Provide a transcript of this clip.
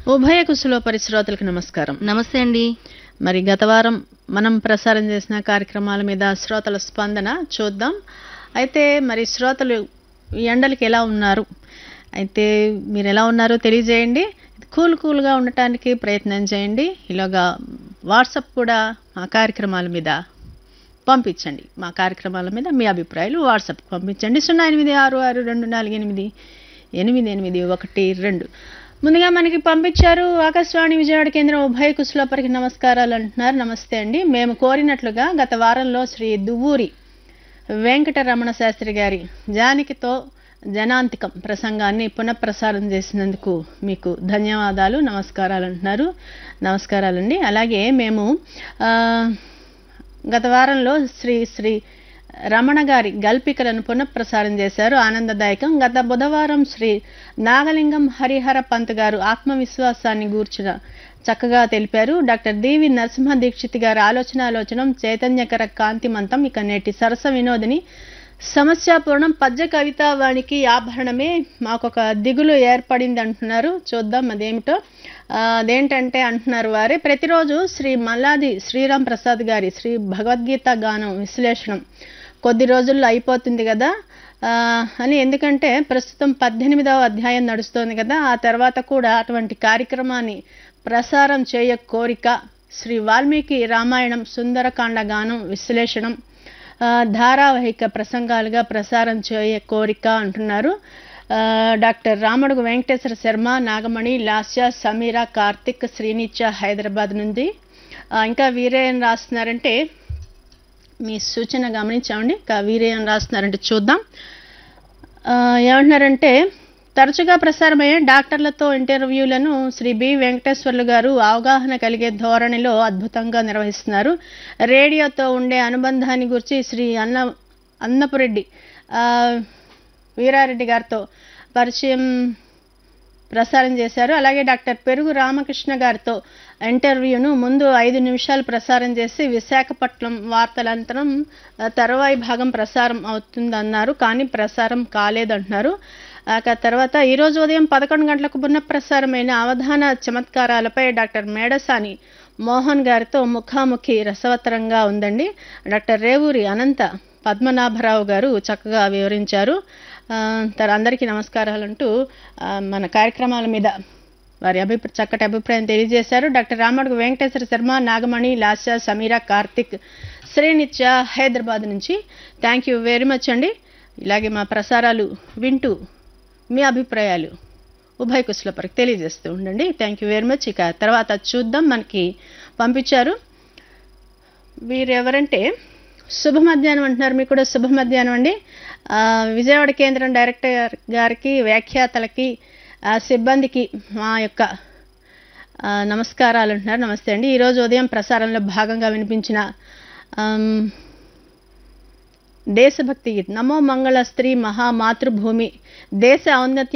ఉభయ కుశల పరిశ్రోతలకు నమస్కారం నమస్తే అండి మరి గత వారం మనం ప్రసారం చేసిన కార్యక్రమాల మీద శ్రోతల స్పందన చూద్దాం అయితే మరి శ్రోతలు ఈ ఎండలకి ఎలా ఉన్నారు అయితే మీరు ఎలా ఉన్నారో తెలియజేయండి కూల్ కూల్గా ఉండటానికి ప్రయత్నం చేయండి ఇలాగా వాట్సాప్ కూడా మా కార్యక్రమాల మీద పంపించండి మా కార్యక్రమాల మీద మీ అభిప్రాయాలు వాట్సాప్ పంపించండి సున్నా ఎనిమిది ఆరు ఆరు రెండు నాలుగు ఎనిమిది ఎనిమిది ఎనిమిది ఒకటి రెండు ముందుగా మనకి పంపించారు ఆకాశవాణి విజయవాడ కేంద్రం ఉభయ కుశలోపరికి నమస్కారాలు అంటున్నారు నమస్తే అండి మేము కోరినట్లుగా గత వారంలో శ్రీ దువ్వూరి వెంకటరమణ శాస్త్రి గారి జానకితో జనాంతికం ప్రసంగాన్ని పునఃప్రసారం చేసినందుకు మీకు ధన్యవాదాలు నమస్కారాలు అంటున్నారు నమస్కారాలండి అలాగే మేము ఆ, గత వారంలో శ్రీ శ్రీ రమణ గారి గల్పికలను పునఃప్రసారం చేశారు ఆనందదాయకం గత బుధవారం శ్రీ నాగలింగం హరిహర పంత్ గారు ఆత్మవిశ్వాసాన్ని గూర్చిన చక్కగా తెలిపారు డాక్టర్ డివి నరసింహ దీక్షిత్ గారి ఆలోచనాలోచనం చైతన్యకర కాంతిమంతం ఇక నేటి సరస వినోదిని సమస్యాపూర్ణం పద్య కవితావానికి ఆభరణమే మాకొక దిగులు ఏర్పడింది అంటున్నారు చూద్దాం అదేమిటో ఆ, అదేంటంటే అంటున్నారు వారే ప్రతిరోజు శ్రీ మల్లాది శ్రీరామ్ ప్రసాద్ గారి శ్రీ భగవద్గీత గానం విశ్లేషణం కొద్ది రోజుల్లో అయిపోతుంది కదా ఆ, అని ఎందుకంటే ప్రస్తుతం పద్దెనిమిదవ అధ్యాయం నడుస్తోంది కదా ఆ తర్వాత కూడా అటువంటి కార్యక్రమాన్ని ప్రసారం చేయ కోరిక శ్రీ వాల్మీకి రామాయణం సుందరకాండ గానం విశ్లేషణం ఆ, ధారావాహిక ప్రసంగాలుగా ప్రసారం చేయ కోరిక అంటున్నారు ఆ, డాక్టర్ రామడుగు వెంకటేశ్వర శర్మ నాగమణి లాస్య సమీర కార్తిక్ శ్రీనిత్య హైదరాబాద్ నుండి ఆ, ఇంకా వీరే ఏం రాస్తున్నారంటే మీ సూచన గమనించామండి ఇంకా వీరే ఏం రాస్తున్నారంటే చూద్దాం ఆ, ఏమంటున్నారంటే తరచుగా ప్రసారమయ్యే డాక్టర్లతో ఇంటర్వ్యూలను శ్రీ బి వెంకటేశ్వర్లు గారు అవగాహన కలిగే ధోరణిలో అద్భుతంగా నిర్వహిస్తున్నారు రేడియోతో ఉండే అనుబంధాన్ని గురించి శ్రీ అన్న అన్నపురెడ్డి ఆ, వీరారెడ్డి గారితో పరిచయం ప్రసారం చేశారు అలాగే డాక్టర్ పెరుగు రామకృష్ణ గారితో ఇంటర్వ్యూను ముందు ఐదు నిమిషాలు ప్రసారం చేసి విశాఖపట్నం వార్తలంతరం ఆ, తరువాయి భాగం ప్రసారం అవుతుందన్నారు కానీ ప్రసారం కాలేదంటున్నారు ఆ క- తర్వాత ఈరోజు ఉదయం పదకొండు గంటలకు పునఃప్రసారమైన అవధాన చమత్కారాలపై డాక్టర్ మేడసాని మోహన్ గారితో ముఖాముఖి రసవత్తరంగా ఉందండి డాక్టర్ రేవూరి అనంత పద్మనాభరావు గారు చక్కగా వివరించారు ఆ, తర అందరికీ నమస్కారాలు అంటూ ఆ, మన కార్యక్రమాల మీద వారి అభిప్రాయ చక్కటి అభిప్రాయం తెలియజేశారు డాక్టర్ రామడుగు వెంకటేశ్వర శర్మ నాగమణి లాస్య సమీర కార్తిక్ శ్రీనిత్య హైదరాబాద్ నుంచి థ్యాంక్ యూ వెరీ మచ్ అండి ఇలాగే మా ప్రసారాలు వింటూ మీ అభిప్రాయాలు ఉభయ కుశలపరికి తెలియజేస్తూ ఉండండి థ్యాంక్ యూ వెరీ మచ్ ఇక తర్వాత చూద్దాం మనకి పంపించారు వీరు ఎవరంటే శుభ మధ్యాహ్నం అంటున్నారు మీకు కూడా శుభ మధ్యాహ్నం అండి ఆ, విజయవాడ కేంద్రం డైరెక్టర్ గారికి వ్యాఖ్యాతలకి ఆ, సిబ్బందికి మా యొక్క ఆ, నమస్కారాలు అంటున్నారు నమస్తే అండి ఈరోజు ఉదయం ప్రసారంలో భాగంగా వినిపించిన ఆమ్, దేశభక్తి గీతం నమో మంగళ స్త్రీ మహామాతృభూమి దేశ ఔన్నత్య